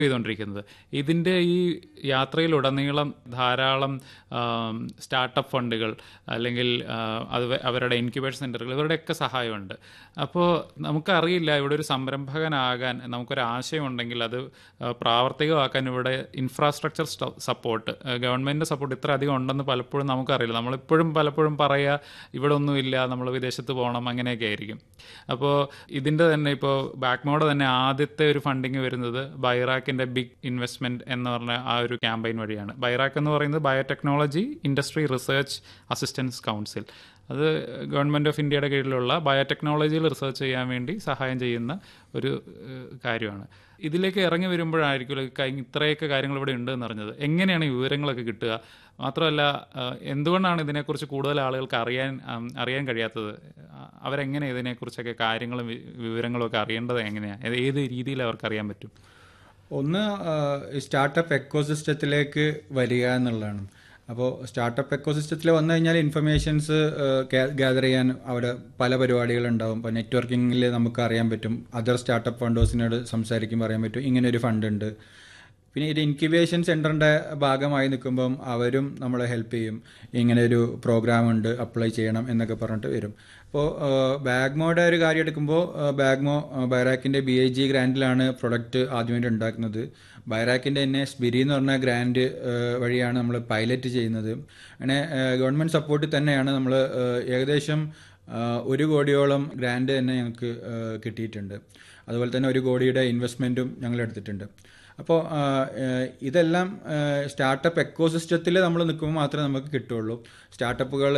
ചെയ്തുകൊണ്ടിരിക്കുന്നത് ഇതിൻ്റെ ഈ യാത്രയിലുടനീളം ധാരാളം സ്റ്റാർട്ടപ്പ് ഫണ്ടുകൾ അല്ലെങ്കിൽ ആ, അത് വ- അവരുടെ ഇൻക്യുബേഷൻ സെൻ്ററുകൾ ഇവരുടെയൊക്കെ സഹായമുണ്ട് അപ്പോൾ നമുക്കറിയില്ല ഇവിടെ ഒരു സംരംഭകനാകാൻ നമുക്കൊരു ആശയം ഉണ്ടെങ്കിൽ അത് ആ, പ്രാവർത്തികമാക്കാൻ ഇവിടെ ഇൻഫ്രാസ്ട്രക്ചർ സപ്പോർട്ട് ഗവൺമെൻറ് സപ്പോർട്ട് ഇത്ര അധികം ഉണ്ടെന്ന് പലപ്പോഴും നമുക്കറിയില്ല നമ്മളിപ്പോഴും പലപ്പോഴും പറയുക ഇവിടെ ഒന്നുമില്ല നമ്മൾ വിദേശത്ത് പോകണം അങ്ങനെയൊക്കെ ആയിരിക്കും അപ്പോൾ ഇതിൻ്റെ തന്നെ ഇപ്പോൾ ബാക്ക്മോഡ് തന്നെ ആദ്യത്തെ ഒരു ഫണ്ടിങ് വരുന്നത് ബൈറാക്കിൻ്റെ ബിഗ് ഇൻവെസ്റ്റ്മെൻറ്റ് എന്ന് പറഞ്ഞ ആ ഒരു ക്യാമ്പയിൻ വഴിയാണ് ബൈറാക്ക് എന്ന് പറയുന്നത് biotechnology industry research assistance council അത് ഗവൺമെൻറ് ഓഫ് ഇന്ത്യയുടെ കീഴിലുള്ള ബയോടെക്നോളജിയിൽ റിസർച്ച് ചെയ്യാൻ വേണ്ടി സഹായം ചെയ്യുന്ന ഒരു ഏഹ്, കാര്യമാണ് ഇതിലേക്ക് ഇറങ്ങി വരുമ്പോഴായിരിക്കും കഴിഞ്ഞ ഇത്രയൊക്കെ കാര്യങ്ങൾ ഇവിടെ ഉണ്ട് എന്ന് അറിഞ്ഞത് എങ്ങനെയാണ് ഈ വിവരങ്ങളൊക്കെ കിട്ടുക മാത്രമല്ല ഏഹ്, എന്തുകൊണ്ടാണ് ഇതിനെക്കുറിച്ച് കൂടുതൽ ആളുകൾക്ക് അറിയാൻ ഉം, അറിയാൻ കഴിയാത്തത് ആ, അവരെങ്ങനെ ഇതിനെക്കുറിച്ചൊക്കെ കാര്യങ്ങളും വി- വിവരങ്ങളും ഒക്കെ അറിയേണ്ടത് എങ്ങനെയാണ് ഏത് രീതിയിൽ അവർക്ക് അറിയാൻ പറ്റും ഒന്ന് സ്റ്റാർട്ടപ്പ് എക്കോസിസ്റ്റത്തിലേക്ക് വരിക എന്നുള്ളതാണ് അപ്പോൾ സ്റ്റാർട്ടപ്പ് എക്കോസിസ്റ്റത്തിൽ വന്നു കഴിഞ്ഞാൽ ഇൻഫർമേഷൻസ് ഗ്യാദർ ചെയ്യാൻ അവിടെ പല പരിപാടികളുണ്ടാവും ഇപ്പോൾ നെറ്റ്വർക്കിങ്ങിൽ നമുക്ക് അറിയാൻ പറ്റും അതർ സ്റ്റാർട്ടപ്പ് ഫണ്ടേഴ്സിനോട് സംസാരിക്കുമ്പോൾ അറിയാൻ പറ്റും ഇങ്ങനെ ഒരു ഫണ്ട് ഉണ്ട് പിന്നെ ഇത് ഇൻക്യുബേഷൻ സെൻറ്ററിൻ്റെ ഭാഗമായി നിൽക്കുമ്പം അവരും നമ്മളെ ഹെൽപ്പ് ചെയ്യും ഇങ്ങനെ ഒരു പ്രോഗ്രാം ഉണ്ട് അപ്ലൈ ചെയ്യണം എന്നൊക്കെ പറഞ്ഞിട്ട് വരും അപ്പോൾ ബാഗ്മോയുടെ ഒരു കാര്യം എടുക്കുമ്പോൾ ബാഗ്മോ ബൈറാക്കിൻ്റെ ബി ഐ ജി ഗ്രാൻഡിലാണ് പ്രൊഡക്റ്റ് ആദ്യമായിട്ട് ഉണ്ടാക്കുന്നത് ബൈറാക്കിൻ്റെ തന്നെ സ്പിരി എന്ന് പറഞ്ഞ ഗ്രാൻഡ് വഴിയാണ് നമ്മൾ പൈലറ്റ് ചെയ്യുന്നത് അങ്ങനെ ഗവൺമെൻറ് സപ്പോർട്ടിൽ തന്നെയാണ് നമ്മൾ ഏകദേശം ആ, ഒരു കോടിയോളം ഗ്രാൻഡ് തന്നെ ഞങ്ങൾക്ക് ആ, കിട്ടിയിട്ടുണ്ട് അതുപോലെ തന്നെ ഒരു കോടിയുടെ ഇൻവെസ്റ്റ്മെൻറ്റും ഞങ്ങൾ എടുത്തിട്ടുണ്ട് അപ്പോൾ ആ, ഏഹ്, ഇതെല്ലാം സ്റ്റാർട്ടപ്പ് എക്കോസിസ്റ്റത്തിൽ നമ്മൾ നിൽക്കുമ്പോൾ മാത്രമേ നമുക്ക് കിട്ടുള്ളൂ സ്റ്റാർട്ടപ്പുകൾ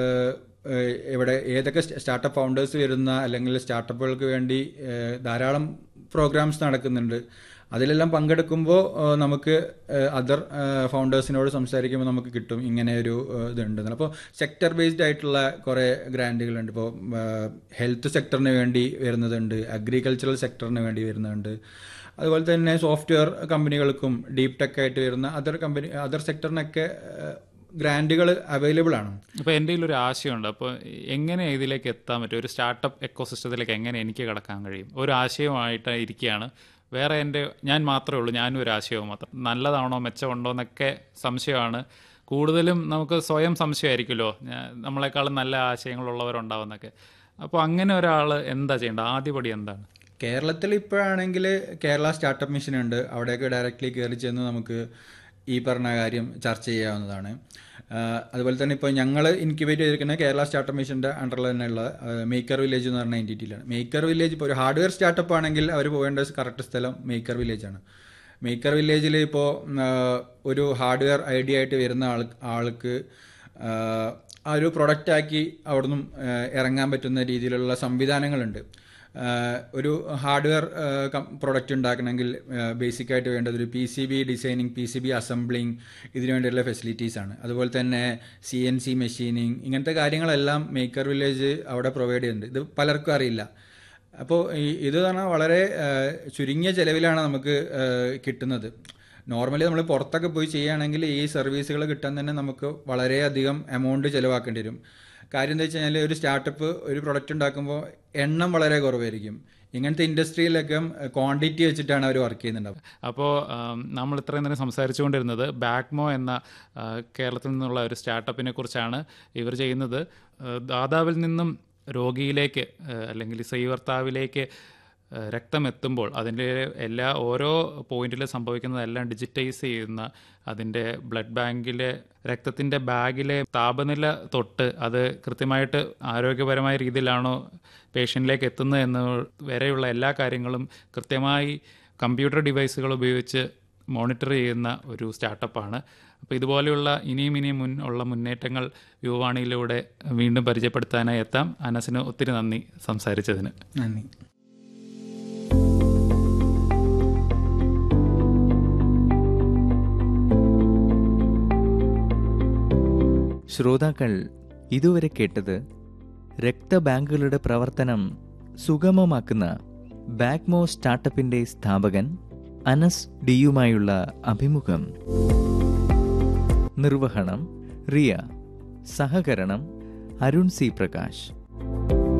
ഇവിടെ ഏതൊക്കെ സ്റ്റാർട്ടപ്പ് ഫൗണ്ടേഴ്സ് വരുന്ന അല്ലെങ്കിൽ സ്റ്റാർട്ടപ്പുകൾക്ക് വേണ്ടി ഏഹ്, ധാരാളം പ്രോഗ്രാംസ് നടക്കുന്നുണ്ട് അതിലെല്ലാം പങ്കെടുക്കുമ്പോൾ ഏഹ്, നമുക്ക് അതർ ഫൗണ്ടേഴ്സിനോട് സംസാരിക്കുമ്പോൾ നമുക്ക് കിട്ടും ഇങ്ങനെ ഒരു ഏഹ്, ഇതുണ്ട് അപ്പോൾ സെക്ടർ ബേസ്ഡ് ആയിട്ടുള്ള കുറേ ഗ്രാൻഡുകളുണ്ട് ഇപ്പോൾ ഹെൽത്ത് സെക്ടറിന് വേണ്ടി വരുന്നതുണ്ട് അഗ്രികൾച്ചറൽ സെക്ടറിന് വേണ്ടി വരുന്നുണ്ട് അതുപോലെ തന്നെ സോഫ്റ്റ്വെയർ കമ്പനികൾക്കും ഡീപ് ടെക് ആയിട്ട് വരുന്ന അതർ കമ്പനി അതർ സെക്ടറിനൊക്കെ ഗ്രാൻഡുകൾ അവൈലബിൾ ആണ് അപ്പോൾ എൻ്റെ ഒരു ആശയമുണ്ട് അപ്പോൾ എങ്ങനെ ഇതിലേക്ക് എത്താൻ പറ്റും ഒരു സ്റ്റാർട്ടപ്പ് എക്കോസിസ്റ്റത്തിലേക്ക് എങ്ങനെ എനിക്ക് കടക്കാൻ കഴിയും ഒരു ആശയമായിട്ട് ഇരിക്കുകയാണ് വേറെ എൻ്റെ ഞാൻ മാത്രമേ ഉള്ളൂ ഞാനും ഒരു ആശയവും മാത്രം നല്ലതാണോ മെച്ചമുണ്ടോ എന്നൊക്കെ സംശയമാണ് കൂടുതലും നമുക്ക് സ്വയം സംശയമായിരിക്കുമല്ലോ ഞാൻ- നമ്മളെക്കാളും നല്ല ആശയങ്ങളുള്ളവരുണ്ടാവുന്നൊക്കെ അപ്പോൾ അങ്ങനെ ഒരാൾ എന്താ ചെയ്യേണ്ടത് ആദ്യപടി എന്താണ് കേരളത്തിൽ ഇപ്പോഴാണെങ്കിൽ കേരള സ്റ്റാർട്ടപ്പ് മിഷൻ ഉണ്ട് അവിടെയൊക്കെ ഡയറക്റ്റ്ലി കയറി ചെന്ന് നമുക്ക് ഈ പറഞ്ഞ കാര്യം ചർച്ച ചെയ്യാവുന്നതാണ് ആഹ് അതുപോലെ തന്നെ ഇപ്പോൾ ഞങ്ങൾ ഇൻക്യുബേറ്റ് ചെയ്തിരിക്കുന്ന കേരള സ്റ്റാർട്ടപ്പ് മിഷൻ്റെ അണ്ടറിൽ തന്നെയുള്ള മേക്കർ വില്ലേജ് എന്ന് പറഞ്ഞ എൻറ്റിറ്റിയിലാണ് മേക്കർ വില്ലേജ് ഇപ്പോൾ ഒരു ഹാർഡ്വെയർ സ്റ്റാർട്ടപ്പ് ആണെങ്കിൽ അവർ പോകേണ്ട കറക്റ്റ് സ്ഥലം മേക്കർ വില്ലേജ് ആണ് മേക്കർ വില്ലേജിൽ ഇപ്പോൾ ഒരു ഹാർഡ്വെയർ ഐഡിയ ആയിട്ട് വരുന്ന ആൾ ആൾക്ക് ആഹ് ആ ഒരു പ്രൊഡക്റ്റാക്കി അവിടുന്ന് ഇറങ്ങാൻ പറ്റുന്ന രീതിയിലുള്ള സംവിധാനങ്ങളുണ്ട് ആഹ് ഒരു ഹാർഡ്വെയർ പ്രൊഡക്റ്റ് ഉണ്ടാക്കണമെങ്കിൽ ബേസിക് ആയിട്ട് വേണ്ടത് ഒരു P C B designing P C B assembling ഇതിനു വേണ്ടിയുള്ള ഫെസിലിറ്റീസ് ആണ് അതുപോലെ തന്നെ സി എൻ സി മെഷീനിങ് ഇങ്ങനത്തെ കാര്യങ്ങളെല്ലാം മേക്കർ വില്ലേജ് അവിടെ പ്രൊവൈഡ് ചെയ്യുന്നുണ്ട് ഇത് പലർക്കും അറിയില്ല അപ്പോൾ ഈ ഇത് പറഞ്ഞാൽ വളരെ ആഹ് ചുരുങ്ങിയ ചിലവിലാണ് നമുക്ക് ആഹ് കിട്ടുന്നത് നോർമലി നമ്മൾ പുറത്തൊക്കെ പോയി ചെയ്യുകയാണെങ്കിൽ ഈ സർവീസുകൾ കിട്ടാൻ തന്നെ നമുക്ക് വളരെയധികം എമൗണ്ട് ചിലവാക്കേണ്ടി വരും കാര്യം എന്താ വെച്ച് കഴിഞ്ഞാൽ ഒരു സ്റ്റാർട്ടപ്പ് ഒരു പ്രൊഡക്റ്റ് ഉണ്ടാക്കുമ്പോൾ എണ്ണം വളരെ കുറവായിരിക്കും ഇങ്ങനത്തെ ഇൻഡസ്ട്രിയിലൊക്കെ ക്വാണ്ടിറ്റി വെച്ചിട്ടാണ് അവർ വർക്ക് ചെയ്യുന്നുണ്ടാവുക അപ്പോൾ നമ്മൾ ഇത്രയും നേരം സംസാരിച്ചുകൊണ്ടിരുന്നത് ബാക്മോ എന്ന ആ, കേരളത്തിൽ നിന്നുള്ള ഒരു സ്റ്റാർട്ടപ്പിനെ കുറിച്ചാണ് ഇവർ ചെയ്യുന്നത് ആ, ദാതാവിൽ നിന്നും രോഗിയിലേക്ക് ആ, അല്ലെങ്കിൽ സ്വീകർത്താവിലേക്ക് ആ, രക്തം എത്തുമ്പോൾ അതിൻ്റെ എല്ലാ ഓരോ പോയിന്റിൽ സംഭവിക്കുന്നതെല്ലാം ഡിജിറ്റൈസ് ചെയ്യുന്ന അതിൻ്റെ ബ്ലഡ് ബാങ്കിലെ രക്തത്തിൻ്റെ ബാഗിലെ താപനില തൊട്ട് അത് കൃത്യമായിട്ട് ആരോഗ്യപരമായ രീതിയിലാണോ പേഷ്യൻറ്റിലേക്ക് എത്തുന്നത് എന്ന് വരെയുള്ള എല്ലാ കാര്യങ്ങളും കൃത്യമായി കമ്പ്യൂട്ടർ ഡിവൈസുകൾ ഉപയോഗിച്ച് മോണിറ്റർ ചെയ്യുന്ന ഒരു സ്റ്റാർട്ടപ്പാണ് അപ്പോൾ ഇതുപോലെയുള്ള ഇനിയും ഇനിയും മുൻ ഉള്ള മുന്നേറ്റങ്ങൾ യുവാണിയിലൂടെ വീണ്ടും പരിചയപ്പെടുത്താനായി എത്താം അനസിന് ഒത്തിരി നന്ദി സംസാരിച്ചതിന് നന്ദി ശ്രോതാക്കൾ ഇതുവരെ കേട്ടത് രക്തബാങ്കുകളുടെ പ്രവർത്തനം സുഗമമാക്കുന്ന ബാക്മോ സ്റ്റാർട്ടപ്പിന്റെ സ്ഥാപകൻ അനസ് ഡിയുമായുള്ള അഭിമുഖം നിർവഹണം റിയ സഹകരണം അരുൺ സി പ്രകാശ്